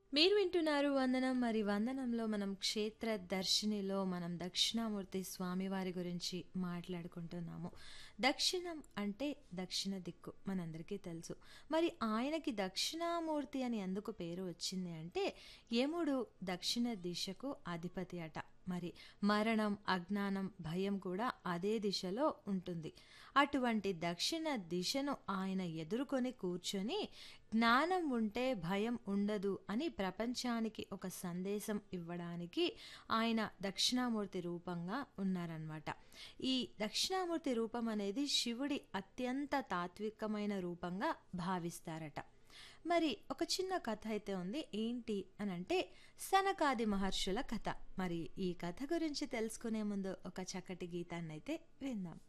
మీరు వింటున్నారు వందనం మరి వందనంలో మనం క్షేత్ర దర్శినిలో మనం దక్షిణామూర్తి స్వామివారి గురించి మాట్లాడుకుంటున్నాము దక్షిణం అంటే దక్షిణ దిక్కు మనందరికీ తెలుసు మరి ఆయనకి దక్షిణామూర్తి అని ఎందుకు పేరు వచ్చింది అంటే యముడు దక్షిణ దిశకు అధిపతి అట మరి మరణం అజ్ఞానం భయం కూడా అదే దిశలో ఉంటుంది అటువంటి దక్షిణ దిశను ఆయన ఎదుర్కొని కూర్చొని జ్ఞానం ఉంటే భయం ఉండదు అని ప్రపంచానికి ఒక సందేశం ఇవ్వడానికి ఆయన దక్షిణామూర్తి రూపంగా ఉన్నారనమాట ఈ దక్షిణామూర్తి రూపం అనేది శివుడి అత్యంత తాత్వికమైన రూపంగా భావిస్తారట మరి ఒక చిన్న కథ అయితే ఉంది ఏంటి అని అంటే సనకాది మహర్షుల కథ మరి ఈ కథ గురించి తెలుసుకునే ముందు ఒక చక్కటి గీతాన్ని అయితే విందాం